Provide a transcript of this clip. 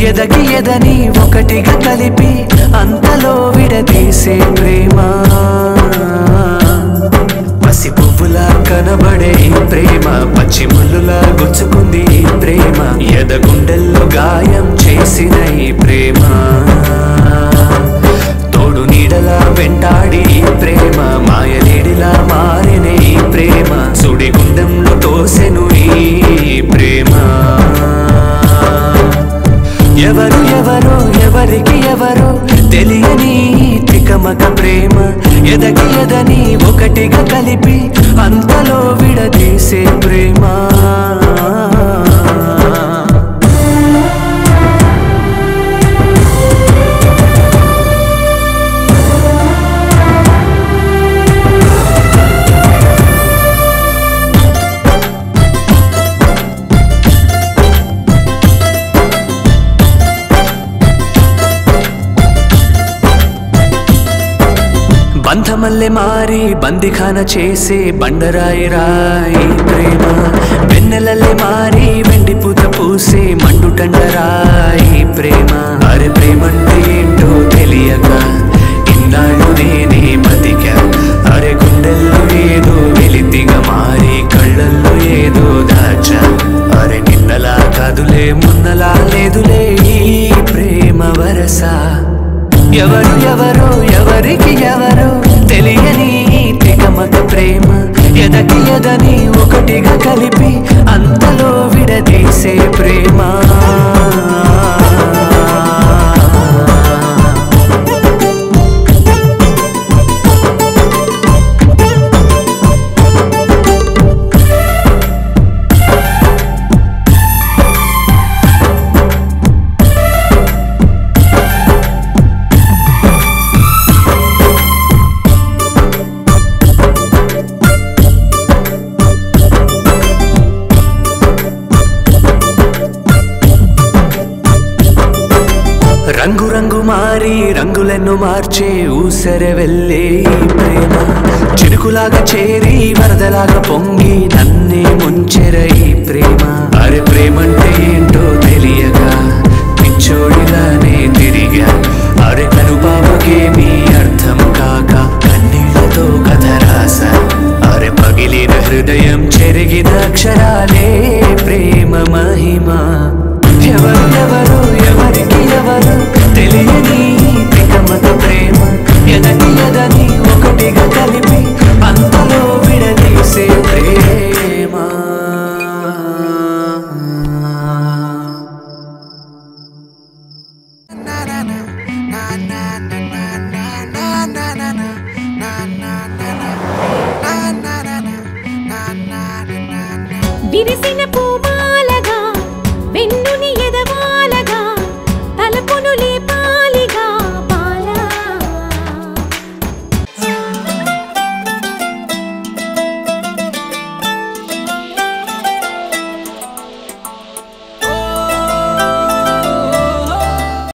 ఎదగి ఎదని ఒకటిగా కలిపి అంతలో విడదీసే ప్రేమ పసి పువ్వులా కనబడే ఈ ప్రేమ పచ్చి ముల్లులా గుచ్చుకుంది ఈ ప్రేమ ఎదగుండెల్లో గాయం చేసిన ఈ ప్రేమ తోడు నీడలా వెంటాడి ఈ ప్రేమ మాయలేడిలా మారిన ఈ ప్రేమ సుడిగుండంలో తోసెను ఈ ప్రేమ ఎవరు ఎవరు ఎవరికి ఎవరు తెలియని తికమక ప్రేమ ఎదగి ఎదని ఒకటిగా కలిపి అంతలో విడదీసే ప్రేమ బంధమల్లె మారి బందిఖాన చేసే బండరాయి రాయి ప్రేమ వెన్నెలల్లె మారి వెండి పూత పూసే మండుటండరాయి ప్రేమ అరే ప్రేమంటే ఏంటో తెలియక ఇన్నాళ్ళు నేనే బతికా అరే గుండెల్లో ఏదో వెలితిగా మారి కళ్ళల్లో ఏదో దాచా అరే నిన్నలా కాదులే మొన్నలా లేదులే ఈ ప్రేమ వరస ఎవరు ఎవరు ఎవరికి ఎవరు తెలియని తికమక ప్రేమ ఎదకి ఎదని ఒకటిగా కలిపి అంతలో విడదీసే ప్రేమ రంగు రంగు మారి రంగులెన్నో మార్చే ఊసరె వెళ్ళే ఈ ప్రేమ చినుకులాగా చేరి వరదలాగా పొంగి నన్నే ముంచెర ఈ ప్రేమ అరే ప్రేమంటే ఏంటో తెలియక పిచ్చోడిలానే తిరిగా అరే కనుపాపకేమీ అర్థం కాక కన్నీళ్లతో కథ రాస అరే పగిలిన హృదయం చెరిగిన అక్షరాలే ప్రేమ మహిమ ఎవరు ఎవరు ఎవరికి ఎవరు తెలియని తికమక ప్రేమ ఎదని ఎదని ఒకటిగా కలిపి అంతలో విడదీసే ప్రేమ విరిసిన